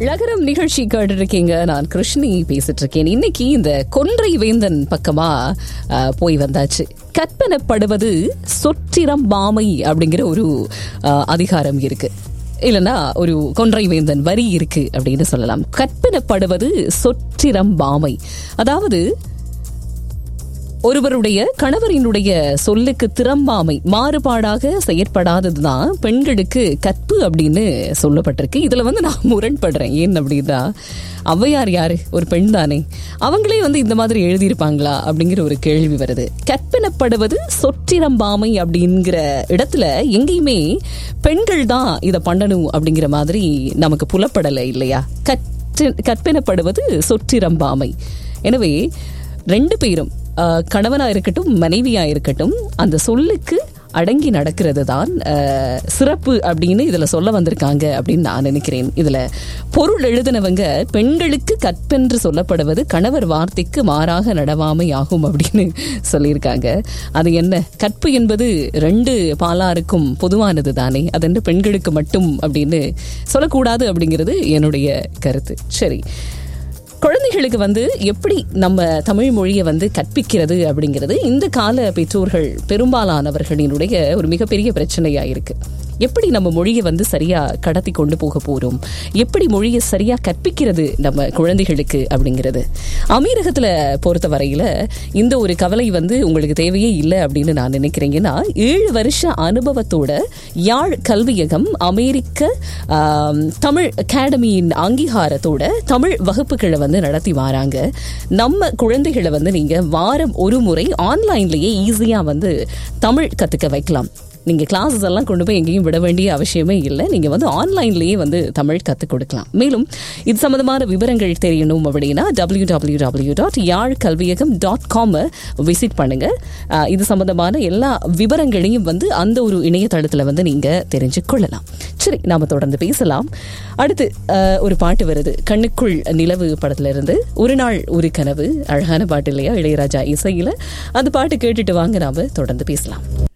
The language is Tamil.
நகரம் நிகழ்ச்சி கேட்டிருக்கீங்க நான் கிருஷ்ணி பேசிட்டு இருக்கேன் இன்னைக்கு இந்த கொன்றை வேந்தன் பக்கமா அஹ், போய் வந்தாச்சு கற்பனப்படுவது சொற்றிரம் பாமை அப்படிங்கிற ஒரு அஹ், அதிகாரம் இருக்கு இல்லைன்னா ஒரு கொன்றை வேந்தன் வரி இருக்கு அப்படின்னு சொல்லலாம் கற்பனப்படுவது சொற்றிரம் பாமை அதாவது ஒருவருடைய கணவரினுடைய சொல்லுக்கு திறம்பாமை மாறுபாடாக செயற்படாததுதான் பெண்களுக்கு கற்பு அப்படின்னு சொல்லப்பட்டிருக்கு இதுல வந்து நான் முரண்படுறேன் ஏன் அப்படின்னா ஔவையார் யாரு ஒரு பெண் தானே அவங்களே வந்து இந்த மாதிரி எழுதியிருப்பாங்களா அப்படிங்கிற ஒரு கேள்வி வருது கற்பினப்படுவது சொற்றிரம்பாமை அப்படிங்கிற இடத்துல எங்கேயுமே பெண்கள் தான் இதை பண்ணணும் அப்படிங்கிற மாதிரி நமக்கு புலப்படலை இல்லையா கற்று கற்பினப்படுவது சொற்றிரம்பாமை எனவே ரெண்டு பேரும் ஆஹ், கணவனா இருக்கட்டும் மனைவியா இருக்கட்டும் அந்த சொல்லுக்கு அடங்கி நடக்கிறது தான் ஆஹ், சிறப்பு அப்படின்னு இதுல சொல்ல வந்திருக்காங்க அப்படின்னு நான் நினைக்கிறேன் இதுல பொருள் எழுதினவங்க பெண்களுக்கு கற்பென்று சொல்லப்படுவது கணவர் வார்த்தைக்கு மாறாக நடவாமை ஆகும் அப்படின்னு சொல்லியிருக்காங்க அது என்ன கற்பு என்பது ரெண்டு பாலாருக்கும் பொதுவானது தானே அது என்ன பெண்களுக்கு மட்டும் அப்படின்னு சொல்லக்கூடாது அப்படிங்கிறது என்னுடைய கருத்து சரி குழந்தைகளுக்கு வந்து எப்படி நம்ம தமிழ் மொழியை வந்து கற்பிக்கிறது அப்படிங்கிறது இந்த கால பெற்றோர்கள் பெரும்பாலானவர்களினுடைய ஒரு மிகப்பெரிய பிரச்சனையா இருக்கு எப்படி நம்ம மொழியை வந்து சரியா கடத்தி கொண்டு போக போறோம் எப்படி மொழியை சரியா கற்பிக்கிறது நம்ம குழந்தைகளுக்கு அப்படிங்கிறது அமீரகத்துல பொறுத்த வரையில இந்த ஒரு கவலை வந்து உங்களுக்கு தேவையே இல்லை அப்படின்னு நான் நினைக்கிறேன் ஏன்னா ஏழு வருஷ அனுபவத்தோட யாழ் கல்வியகம் அமெரிக்க ஆம், தமிழ் அகாடமியின் அங்கீகாரத்தோட தமிழ் வகுப்புகளை வந்து நடத்தி வராங்க நம்ம குழந்தைகளை வந்து நீங்க வாரம் ஒரு முறை ஆன்லைன்லயே ஈஸியா வந்து தமிழ் கத்துக்க வைக்கலாம் நீங்க கிளாஸஸ் எல்லாம் கொண்டு போய் எங்கேயும் விட வேண்டிய அவசியமே இல்லை நீங்க வந்து ஆன்லைன்லயே வந்து தமிழ் கற்றுக் கொடுக்கலாம் மேலும் இது சம்பந்தமான விவரங்கள் தெரியணும் அப்படின்னா W W W dot Yazh Kalviyagam dot com visit பண்ணுங்க அஹ், இது சம்பந்தமான எல்லா விவரங்களையும் வந்து அந்த ஒரு இணையதளத்துல வந்து நீங்க தெரிஞ்சு கொள்ளலாம் சரி நாம தொடர்ந்து பேசலாம் அடுத்து அஹ், ஒரு பாட்டு வருது கண்ணுக்குள் நிலவு படத்துல இருந்து ஒரு நாள் ஒரு கனவு அழகான பாட்டு இல்லையா இளையராஜா இசையில அந்த பாட்டு கேட்டுட்டு வாங்க நாம தொடர்ந்து பேசலாம்